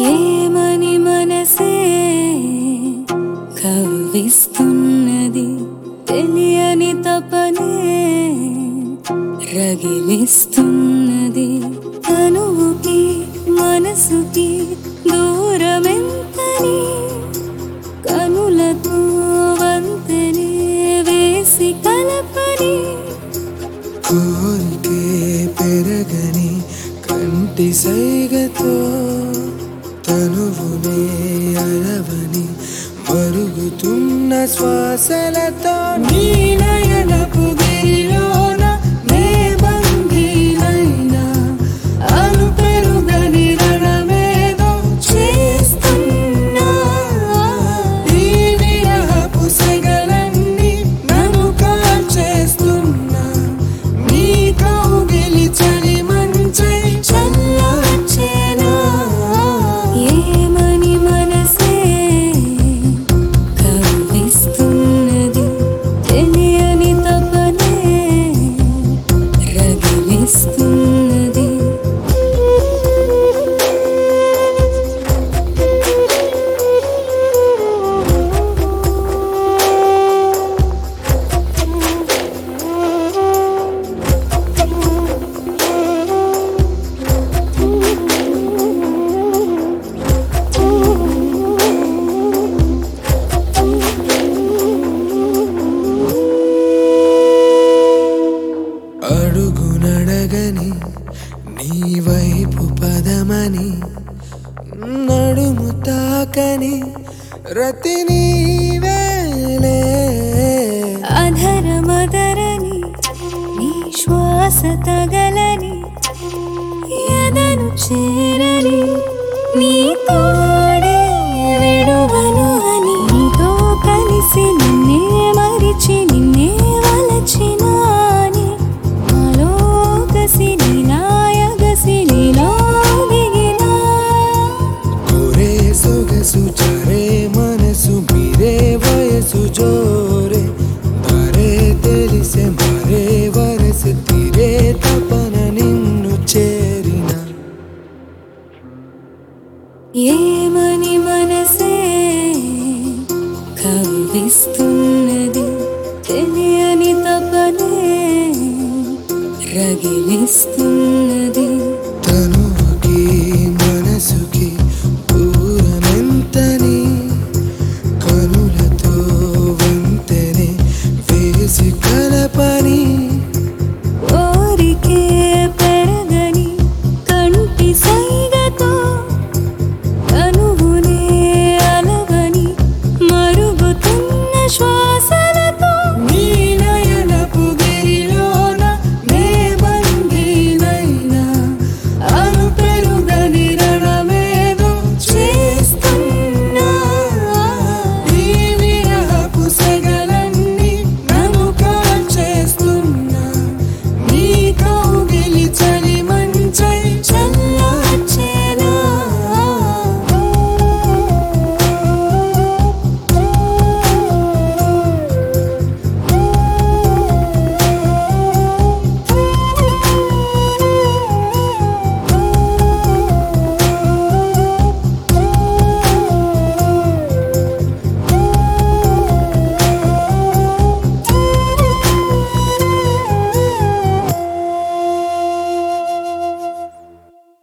ఏమని మనసే కవ్విస్తున్నది తెలియని తపనే రగిలిస్తున్నది తనువుకి మనసుకి దూరమెంతని కనులతో వంతెనే వేసి కలపని కోరికే పెరగని కంటి సైగతో తనువునే అలవని మరుగుతున్న శ్వాసలతో నీ నయనపు గిరిలోన నే బందీనైనా అను పెరుగని రణమేదో చేస్తున్నా ఈ విరహపు సెగలన్నీ నన్ను కాల్చేస్తున్నా నీ కౌగిలి చలి మంచై చల్లవచ్చేనా ఏమని మనసే కవ్విస్తున్నది తెలియని తపనే రగిలిస్తున్నది అడుగు నడగని నీ వైపు పదమని నడుము తాకని రతి నీవేలే అధరమదరని నీ శ్వాస తగలని ఎదను చేరని నీ తోడే విడువను అని నీతో కలిసి నిన్నే మరిచి నిన్నే వలచినాని నాలో కసి నీలాయగసి నీలో దిగినా కోరే సొగసు చరే మనసు మీరే వయసు జోరే మరే తెలిసే మరే వరస తీరే తపన నిన్ను చేరిన ఏమని మనసే కవ్విస్తున్నది తెలియని తపనే రగిలిస్తున్నది